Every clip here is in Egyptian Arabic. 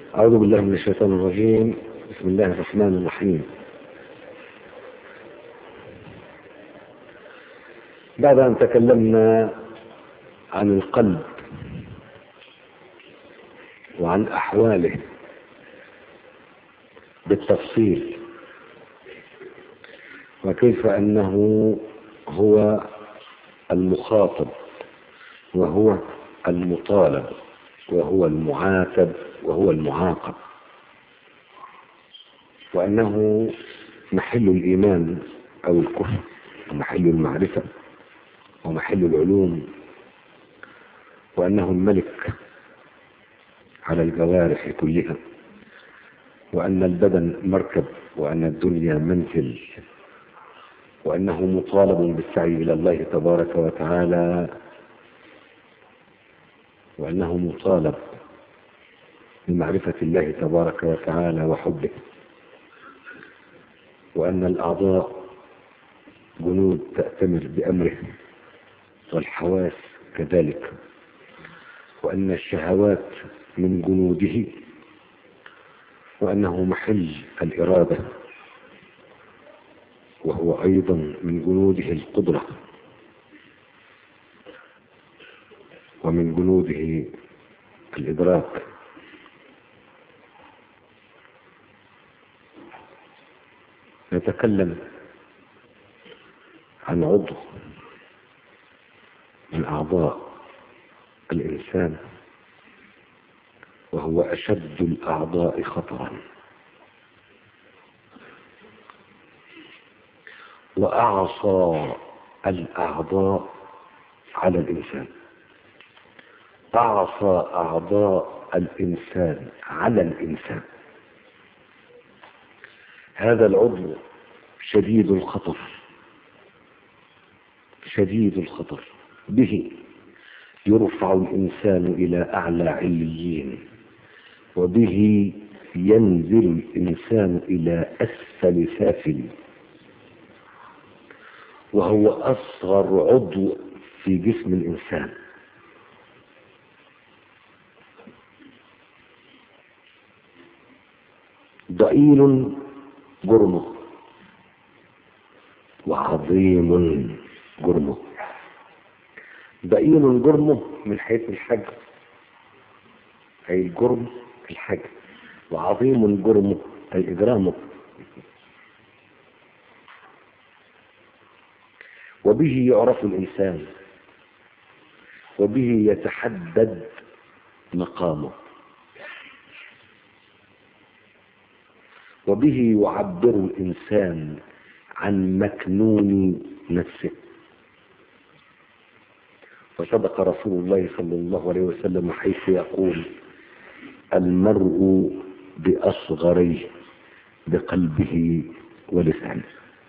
أعوذ بالله من الشيطان الرجيم بسم الله الرحمن الرحيم بعد أن تكلمنا عن القلب وعن أحواله بالتفصيل وكيف أنه هو المخاطب وهو المطالب وهو المعاتب وهو المعاقب وأنه محل الإيمان أو الكفر ومحل المعرفة ومحل العلوم وأنه الملك على الجوارح كلها وأن البدن مركب وأن الدنيا منزل وأنه مطالب بالسعي إلى الله تبارك وتعالى وأنه مطالب بمعرفة الله تبارك وتعالى وحبه وأن الأعضاء جنود تأتمر بأمره والحواس كذلك وأن الشهوات من جنوده وأنه محل الإرادة وهو أيضا من جنوده القدرة ومن جنوده الإدراك نتكلم عن عضو من أعضاء الإنسان وهو أشد الأعضاء خطرا وأعصى الأعضاء على الإنسان أعصى أعضاء الإنسان على الإنسان هذا العضو شديد الخطر شديد الخطر به يرفع الإنسان إلى أعلى عليين وبه ينزل الإنسان إلى أسفل سافل وهو أصغر عضو في جسم الإنسان ضئيل جرمه وعظيم جرمه ضئيل جرمه من حيث الحجم أي الجرم في الحجم وعظيم جرمه أي إجرامه وبه يعرف الإنسان وبه يتحدد مقامه وبه يعبر الإنسان عن مكنون نفسه وصدق رسول الله صلى الله عليه وسلم حيث يقول المرء بأصغريه بقلبه ولسانه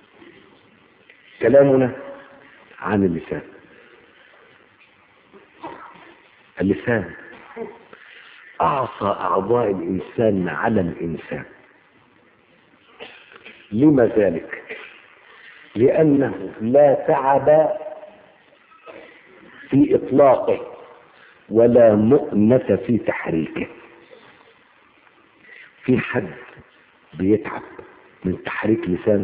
كلامنا عن اللسان اللسان أعصى أعضاء الإنسان على الإنسان لما ذلك لأنه لا تعب في إطلاقه ولا مؤنة في تحريكه في حد بيتعب من تحريك لسانه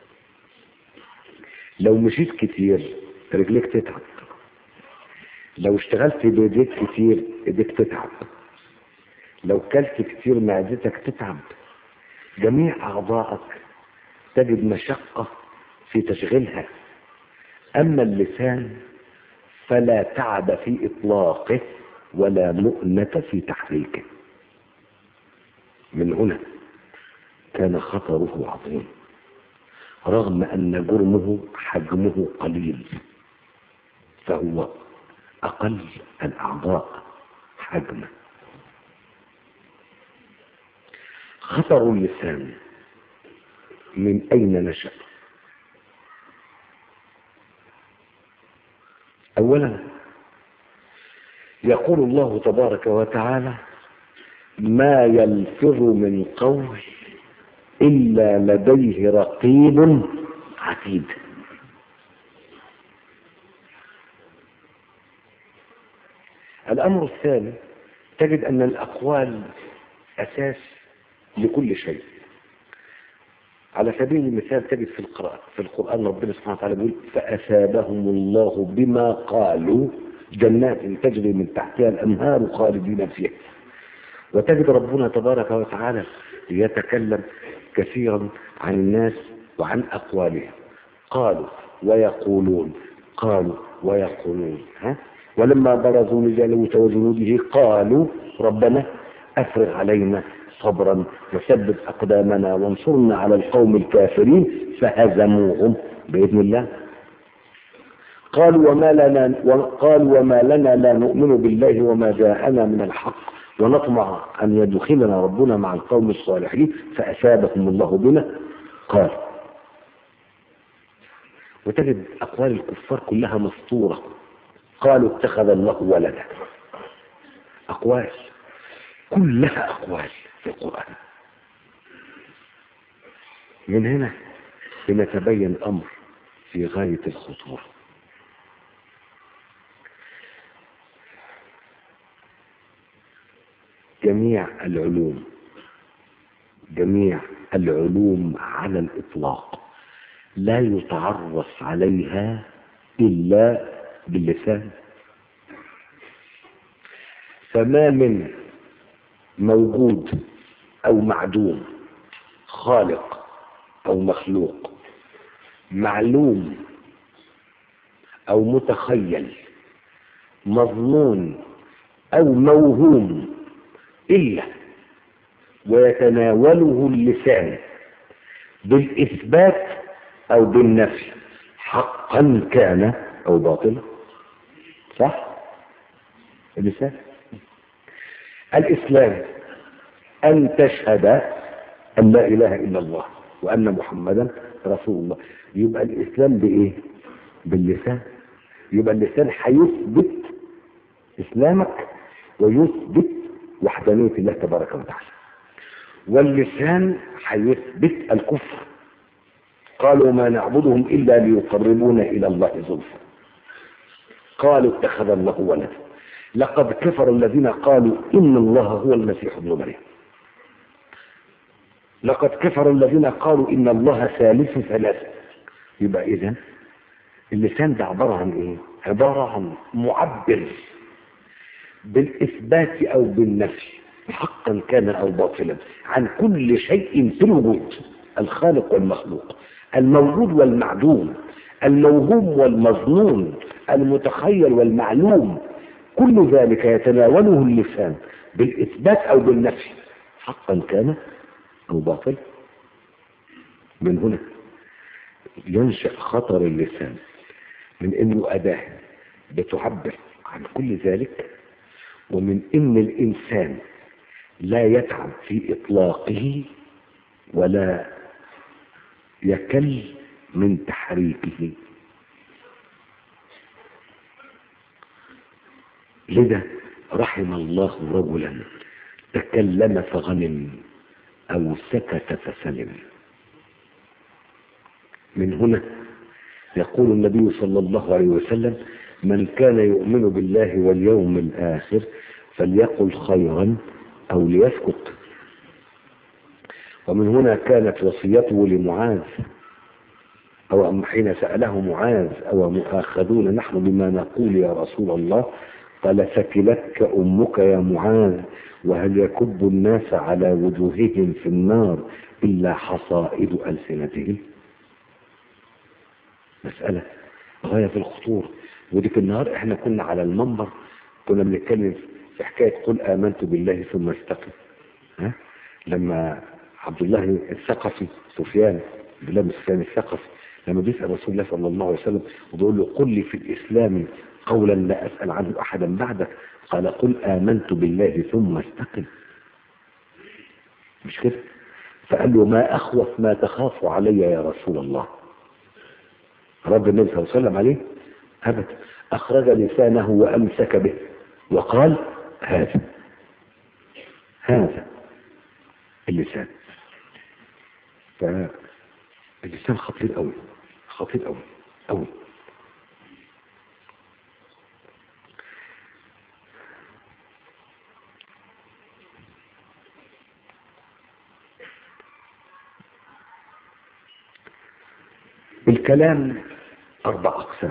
لو مشيت كتير رجليك تتعب لو اشتغلت بايديك كتير ايديك تتعب لو كلت كتير معدتك تتعب جميع اعضائك تجد مشقة في تشغيلها اما اللسان فلا تعب في اطلاقه ولا مؤنة في تحريكه من هنا كان خطره عظيم رغم أن جرمه حجمه قليل فهو أقل الأعضاء حجما خطر اللسان من أين نشأ أولا يقول الله تبارك وتعالى ما يلفظ من قول إلا لديه رقيب عتيد الأمر الثاني تجد أن الأقوال أساس لكل شيء على سبيل المثال تجد في القرآن في القرآن ربنا سبحانه وتعالى بيقول فأثابهم الله بما قالوا جنات تجري من تحتها الأنهار خالدين فيها وتجد ربنا تبارك وتعالى يتكلم كثيرا عن الناس وعن أقوالهم قالوا ويقولون قالوا ويقولون ها ولما برزوا لجالوت وجنوده قالوا ربنا أفرغ علينا صبرا وثبت أقدامنا وانصرنا على القوم الكافرين فهزموهم بإذن الله قالوا وما لنا قالوا وما لنا لا نؤمن بالله وما جاءنا من الحق ونطمع أن يدخلنا ربنا مع القوم الصالحين فأثابهم الله بنا قال وتجد أقوال الكفار كلها مسطورة قالوا اتخذ الله ولدا أقوال كلها أقوال في القرآن من هنا بنتبين الأمر في غاية الخطورة جميع العلوم جميع العلوم على الإطلاق لا يتعرف عليها إلا باللسان فما من موجود أو معدوم خالق أو مخلوق معلوم أو متخيل مظنون أو موهوم إلا ويتناوله اللسان بالإثبات أو بالنفي حقا كان أو باطلا صح؟ اللسان الإسلام أن تشهد أن لا إله إلا الله وأن محمدا رسول الله يبقى الإسلام بإيه؟ باللسان يبقى اللسان هيثبت إسلامك ويثبت وحدانية الله تبارك وتعالى واللسان هيثبت الكفر قالوا ما نعبدهم إلا ليقربونا إلى الله زلفى قالوا اتخذ الله ولدا لقد كفر الذين قالوا إن الله هو المسيح ابن مريم لقد كفر الذين قالوا إن الله ثالث ثلاثة يبقى إذا اللسان ده عبارة عن إيه؟ عبارة عن معبر بالإثبات أو بالنفي حقا كان أو باطلا عن كل شيء في الوجود الخالق والمخلوق الموجود والمعدوم الموهوم والمظنون المتخيل والمعلوم كل ذلك يتناوله اللسان بالإثبات أو بالنفي حقا كان أو باطلا من هنا ينشأ خطر اللسان من انه اداة بتعبر عن كل ذلك ومن ان الانسان لا يتعب في اطلاقه ولا يكل من تحريكه لذا رحم الله رجلا تكلم فغنم او سكت فسلم من هنا يقول النبي صلى الله عليه وسلم من كان يؤمن بالله واليوم الآخر فليقل خيرا أو ليسكت ومن هنا كانت وصيته لمعاذ أو حين سأله معاذ أو مؤاخذون نحن بما نقول يا رسول الله قال ثكلتك أمك يا معاذ وهل يكب الناس على وجوههم في النار إلا حصائد ألسنتهم مسألة غاية في الخطورة وديك النهار احنا كنا على المنبر كنا بنتكلم في حكاية قل آمنت بالله ثم استقم ها لما عبد الله الثقفي سفيان عبد الله بن سفيان الثقفي لما بيسأل رسول الله صلى الله عليه وسلم وبيقول له قل لي في الإسلام قولا لا أسأل عنه أحدا بعدك قال قل آمنت بالله ثم استقم مش كده فقال له ما أخوف ما تخاف علي يا رسول الله رد النبي صلى الله عليه وسلم عليه أبدا أخرج لسانه وأمسك به وقال هذا هذا اللسان فاللسان خطير قوي خطير قوي قوي الكلام أربع أقسام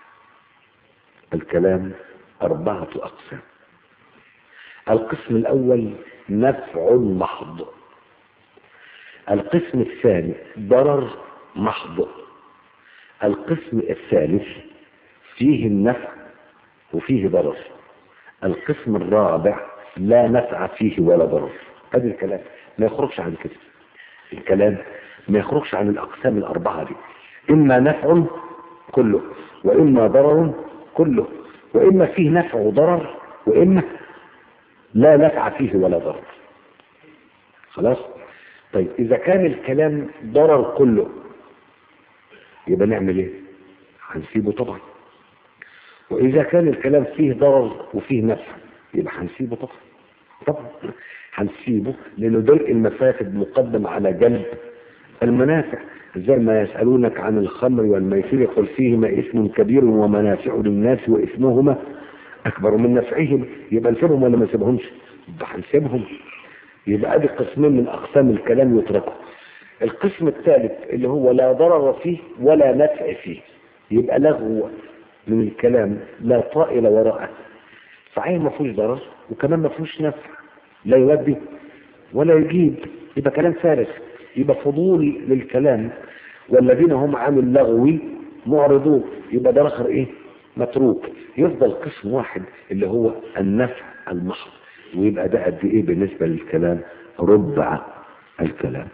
الكلام أربعة أقسام القسم الأول نفع محض القسم الثاني ضرر محض القسم الثالث فيه النفع وفيه ضرر القسم الرابع لا نفع فيه ولا ضرر هذا الكلام ما يخرجش عن كده الكلام ما يخرجش عن الأقسام الأربعة دي إما نفع كله وإما ضرر كله وإما فيه نفع وضرر وإما لا نفع فيه ولا ضرر خلاص طيب إذا كان الكلام ضرر كله يبقى نعمل إيه هنسيبه طبعا وإذا كان الكلام فيه ضرر وفيه نفع يبقى هنسيبه طبعا طبعا هنسيبه لأنه درء المفاسد مقدم على جلب المنافع زي ما يسألونك عن الخمر والميسر يقول فيهما اسم كبير ومنافع للناس واسمهما أكبر من نفعهم يبقى نسيبهم ولا ما نسيبهمش يبقى هنسيبهم يبقى ادي قسمين من أقسام الكلام يتركوا القسم الثالث اللي هو لا ضرر فيه ولا نفع فيه يبقى لغو من الكلام لا طائل وراءه صحيح ما فيهوش ضرر وكمان ما فيهوش نفع لا يودي ولا يجيب يبقى كلام فارغ يبقى فضول للكلام والذين هم عن اللغو معرضون يبقى ده اخر ايه متروك يفضل قسم واحد اللي هو النفع المحض ويبقى ده قد ايه بالنسبة للكلام ربع الكلام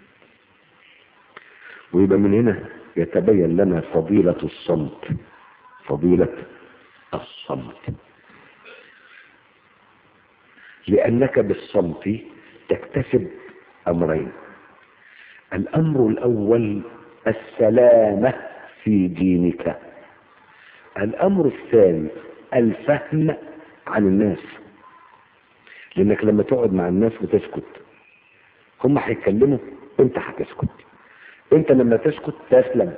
ويبقى من هنا يتبين لنا فضيلة الصمت فضيلة الصمت لأنك بالصمت تكتسب أمرين الأمر الأول السلامة في دينك الأمر الثاني الفهم عن الناس لأنك لما تقعد مع الناس وتسكت هم هيتكلموا انت هتسكت انت لما تسكت تسلم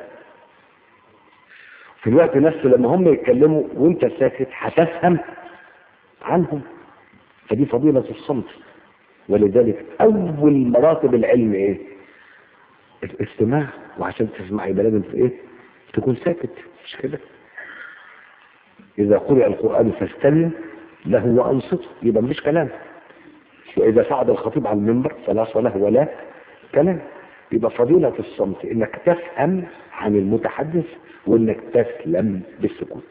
في الوقت نفسه لما هم يتكلموا وانت ساكت هتفهم عنهم فدي فضيلة الصمت ولذلك أول مراتب العلم إيه؟ الاستماع وعشان تسمع يبقى لازم إيه؟ تكون ساكت مش كده؟ إذا قرئ القرآن فاستمع له وأنصت يبقى مش كلام وإذا صعد الخطيب على المنبر فلا صلاة ولا كلام يبقى فضيلة الصمت إنك تفهم عن المتحدث وإنك تسلم بالسكوت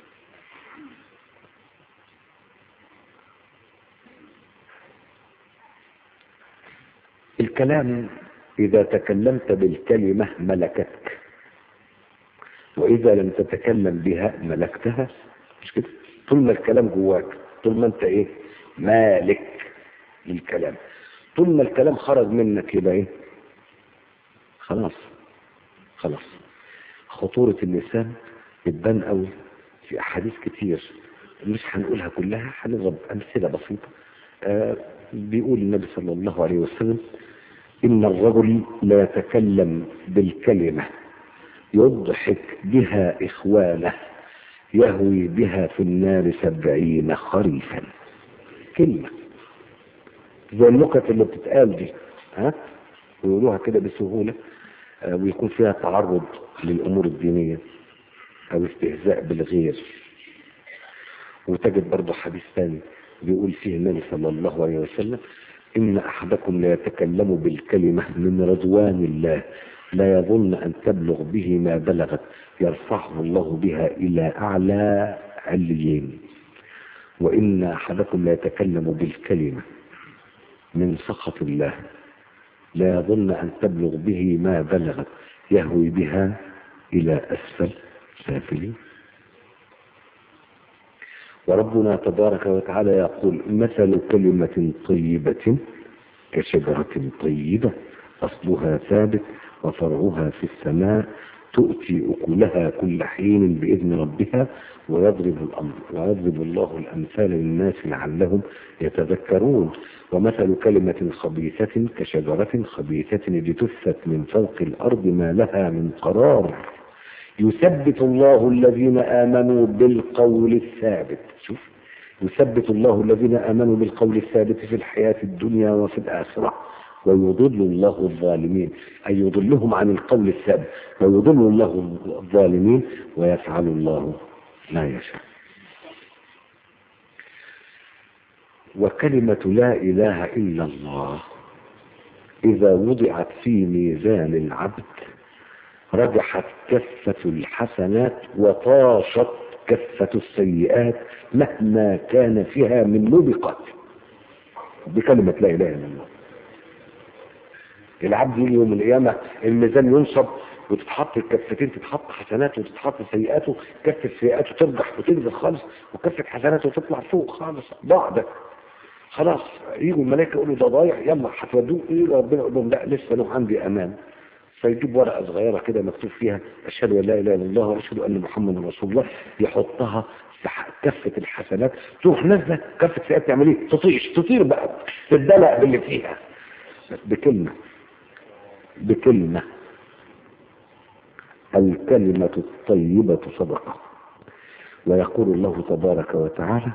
الكلام إذا تكلمت بالكلمة ملكتك وإذا لم تتكلم بها ملكتها مش كده طول ما الكلام جواك طول ما أنت إيه مالك للكلام طول ما الكلام خرج منك يبقى إيه خلاص خلاص خطورة اللسان بتبان قوي في أحاديث كتير مش هنقولها كلها هنضرب أمثلة بسيطة آه بيقول النبي صلى الله عليه وسلم إن الرجل لا يتكلم بالكلمة يضحك بها إخوانه يهوي بها في النار سبعين خريفا كلمة زي النكت اللي بتتقال دي ها ويقولوها كده بسهولة آه ويكون فيها تعرض للأمور الدينية أو استهزاء بالغير وتجد برضه حديث ثاني بيقول فيه النبي صلى الله عليه وسلم إن أحدكم لا يتكلم بالكلمة من رضوان الله لا يظن أن تبلغ به ما بلغت يرفعه الله بها إلى أعلى عليين وإن أحدكم لا يتكلم بالكلمة من سخط الله لا يظن أن تبلغ به ما بلغت يهوي بها إلى أسفل سافلين وربنا تبارك وتعالى يقول مثل كلمة طيبة كشجرة طيبة أصلها ثابت وفرعها في السماء تؤتي أكلها كل حين بإذن ربها ويضرب الأمر ويضرب الله الأمثال للناس لعلهم يتذكرون ومثل كلمة خبيثة كشجرة خبيثة اجتثت من فوق الأرض ما لها من قرار يثبت الله الذين آمنوا بالقول الثابت شوف يثبت الله الذين آمنوا بالقول الثابت في الحياة الدنيا وفي الآخرة ويضل الله الظالمين أي يضلهم عن القول الثابت ويضل الله الظالمين ويفعل الله ما يشاء وكلمة لا إله إلا الله إذا وضعت في ميزان العبد رجحت كفة الحسنات وطاشت كفة السيئات مهما كان فيها من موبقات بكلمة لا إله إلا الله العبد يجي يوم القيامة الميزان ينصب وتتحط الكفتين تتحط حسناته وتتحط سيئاته كفة سيئاته ترجح وتنزل خالص وكفة حسناته تطلع فوق خالص ضاع ده خلاص يجوا الملائكة يقولوا ده ضايع يلا هتودوه ايه ربنا يقول لهم لا لسه انا عندي امان فيجيب ورقة صغيرة كده مكتوب فيها أشهد أن لا إله إلا الله وأشهد أن محمد رسول الله يحطها في كفة الحسنات تروح نازلة كفة سيئات تعمل إيه؟ تطيش تطير بقى تدلع باللي فيها بس بكلمة بكلمة الكلمة الطيبة صدقة ويقول الله تبارك وتعالى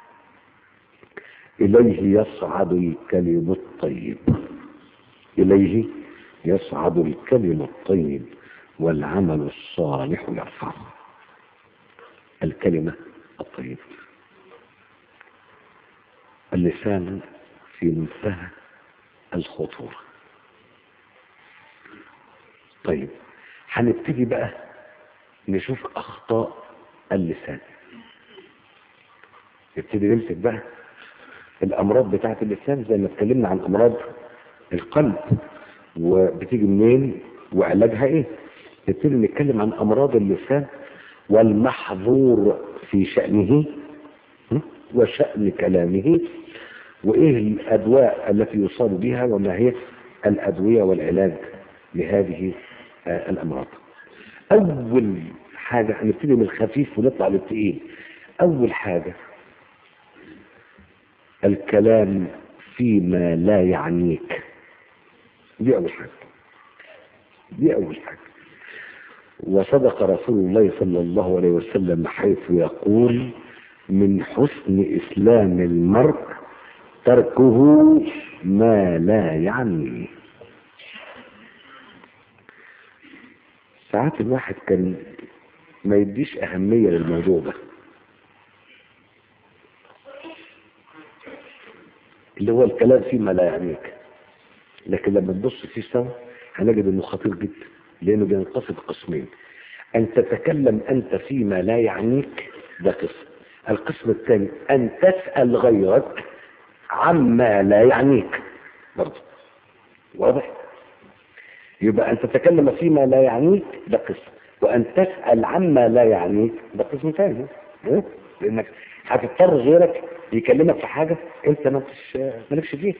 إليه يصعد الكلم الطيب إليه يصعد الكلم الطيب والعمل الصالح يرفعه الكلمة الطيبة اللسان في منتهى الخطورة طيب هنبتدي بقى نشوف أخطاء اللسان نبتدي نمسك بقى الأمراض بتاعة اللسان زي ما اتكلمنا عن أمراض القلب وبتيجي منين وعلاجها ايه نبتدي نتكلم عن امراض اللسان والمحظور في شأنه وشأن كلامه وايه الادواء التي يصاب بها وما هي الادوية والعلاج لهذه الامراض اول حاجة هنبتدي من الخفيف ونطلع للتقيل اول حاجة الكلام فيما لا يعنيك دي أول حاجة دي أول حاجة وصدق رسول الله صلى الله عليه وسلم حيث يقول من حسن إسلام المرء تركه ما لا يعنيه ساعات الواحد كان ما يديش أهمية للموضوع ده اللي هو الكلام فيما لا يعنيك لكن لما تبص فيه سوا هنجد انه خطير جدا لانه بينقسم قسمين ان تتكلم انت فيما لا يعنيك ده قسم القسم الثاني ان تسأل غيرك عما لا يعنيك برضه واضح يبقى ان تتكلم فيما لا يعنيك ده قسم وان تسأل عما لا يعنيك ده قسم ثاني لانك هتضطر غيرك يكلمك في حاجة انت ما مالكش فيها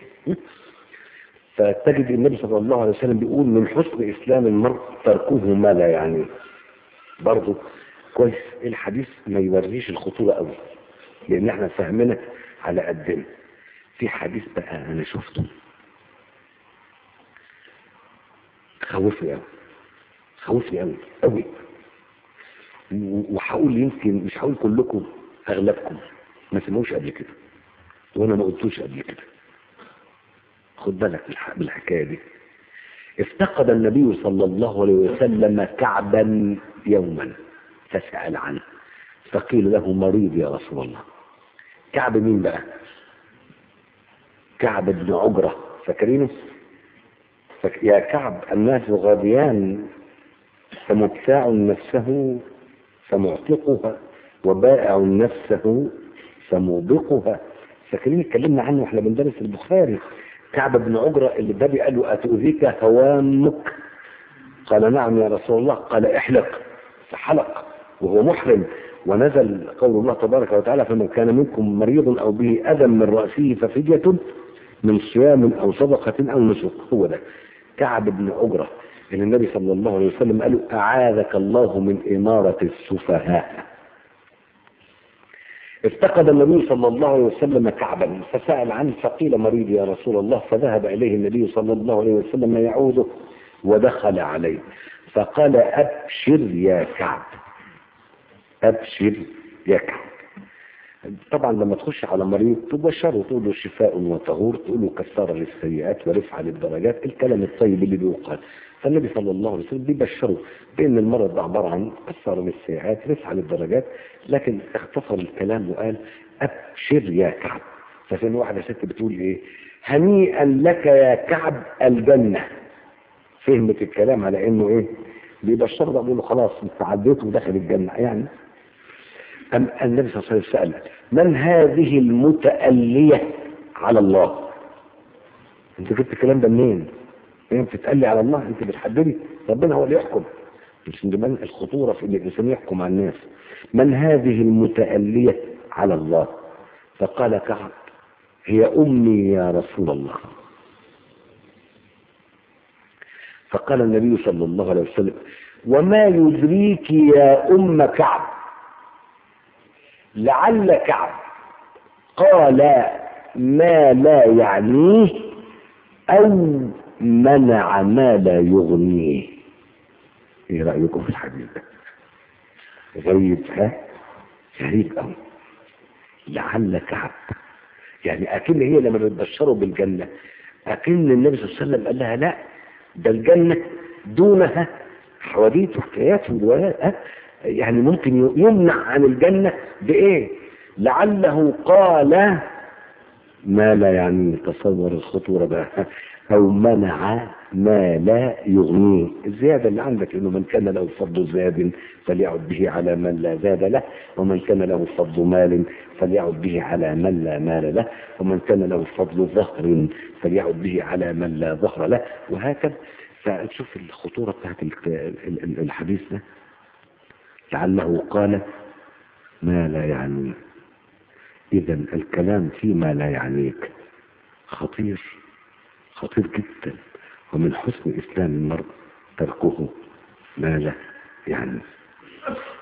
فتجد النبي صلى الله عليه وسلم بيقول من حسن إسلام المرء تركه ما لا يعنيه برضه كويس الحديث ما يوريش الخطورة قوي لأن احنا فاهمنا على قدنا في حديث بقى أنا شفته خوفني قوي خوفني قوي قوي وهقول يمكن مش هقول كلكم أغلبكم ما سمعوش قبل كده وأنا ما قلتوش قبل كده خد بالك بالحكاية دي افتقد النبي صلى الله عليه وسلم كعبا يوما فسأل عنه فقيل له مريض يا رسول الله كعب مين بقى كعب بن عجرة فاكرينه فك... يا كعب الناس غاديان فمبتاع نفسه فمعتقها وبائع نفسه فموبقها فاكرين اتكلمنا عنه واحنا بندرس البخاري كعب بن عجرة اللي النبي قال له أتؤذيك هوامك قال نعم يا رسول الله قال احلق فحلق وهو محرم ونزل قول الله تبارك وتعالى فمن كان منكم مريض أو به أذى من رأسه ففدية من صيام أو صدقة أو نسك هو ده كعب بن عجرة إن النبي صلى الله عليه وسلم قال له أعاذك الله من إمارة السفهاء افتقد النبي صلى الله عليه وسلم كعبا فسأل عنه فقيل مريض يا رسول الله فذهب إليه النبي صلى الله عليه وسلم يعوده ودخل عليه فقال أبشر يا كعب أبشر يا كعب طبعا لما تخش على مريض تبشره تقول له شفاء وطهور تقول له كسارة للسيئات ورفعة للدرجات الكلام الطيب اللي بيقال فالنبي صلى الله عليه وسلم بيبشره بأن المرض ده عبارة عن كسارة للسيئات رفعة للدرجات لكن اختصر الكلام وقال أبشر يا كعب فكان واحدة ست بتقول إيه هنيئا لك يا كعب الجنة فهمت الكلام على إنه إيه بيبشر ده بيقول له خلاص انت عديت ودخل الجنة يعني أم النبي صلى الله عليه وسلم سأل من هذه المتألية على الله انت جبت الكلام ده منين هي بتتألي على الله انت بتحددي ربنا هو اللي يحكم مش من الخطورة في ان الانسان يحكم على الناس من هذه المتألية على الله فقال كعب هي امي يا رسول الله فقال النبي صلى الله عليه وسلم وما يدريك يا ام كعب لعل كعب قال ما لا يعنيه او منع ما لا يغنيه ايه رايكم في الحديث ده غريب ها غريب قوي لعل كعب يعني اكن هي لما بتبشره بالجنه اكن النبي صلى الله عليه وسلم قال لها لا ده الجنه دونها حواديت وحكايات وروايات يعني ممكن يمنع عن الجنة بإيه لعله قال ما لا يعني تصور الخطورة بقى أو منع ما لا يغنيه الزيادة اللي عندك إنه من كان له فضل زاد فليعد به على من لا زاد له ومن كان له فضل مال فليعد به على من لا مال له ومن كان له فضل ظهر فليعد به على من لا ظهر له وهكذا فشوف الخطورة بتاعت الحديث ده لعله قال ما لا يعنيه إذا الكلام فيما لا يعنيك خطير خطير جدا ومن حسن إسلام المرء تركه ما لا يعني